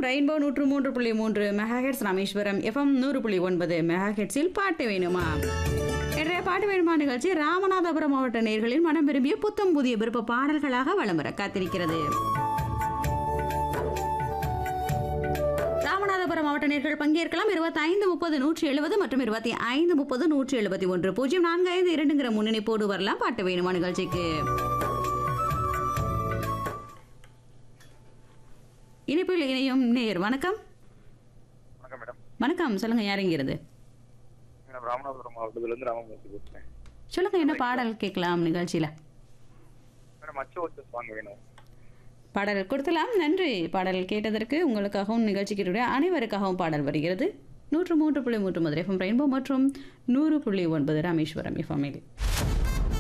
rainbow நூற்று மூன்று புள்ளி மூன்று மெகாஹெட்ஸ் ராமேஸ்வரம் எஃப்எம் நூறு புள்ளி ஒன்பது மெகாஹெட்ஸில் பாட்டு வேணுமா இன்றைய பாட்டு வேணுமா நிகழ்ச்சி ராமநாதபுரம் மாவட்ட நேர்களின் மனம் விரும்பிய புத்தம் புதிய விருப்ப பாடல்களாக வலம் வர காத்திருக்கிறது ராமநாதபுரம் மாவட்ட நேர்கள் பங்கேற்கலாம் இருபத்தி ஐந்து முப்பது நூற்றி எழுபது மற்றும் இருபத்தி ஐந்து முப்பது நூற்றி எழுபத்தி ஒன்று பூஜ்ஜியம் நான்கு ஐந்து இரண்டுங்கிற முன்னணிப்போடு வரலாம் பாட்டு வேணுமா நிகழ்ச்சிக்கு இனிப்பில் இணையும் நேர் வணக்கம் வணக்கம் மேடம் வணக்கம் சொல்லுங்க யாருங்கிறது நான் ராமநாதபுரம் மாவட்டத்திலேருந்து ராமமூர்த்தி பேசுகிறேன் சொல்லுங்க என்ன பாடல் கேட்கலாம் நிகழ்ச்சியில மேடம் அச்சு வச்சு சாங் வேணும் பாடல் கொடுத்தலாம் நன்றி பாடல் கேட்டதற்கு உங்களுக்காகவும் நிகழ்ச்சிக்கு அனைவருக்காகவும் பாடல் வருகிறது நூற்று மூன்று புள்ளி மூன்று மதுரை எஃப்எம் ரெயின்போ மற்றும் நூறு புள்ளி ஒன்பது ராமேஸ்வரம் எஃப்எம்மில்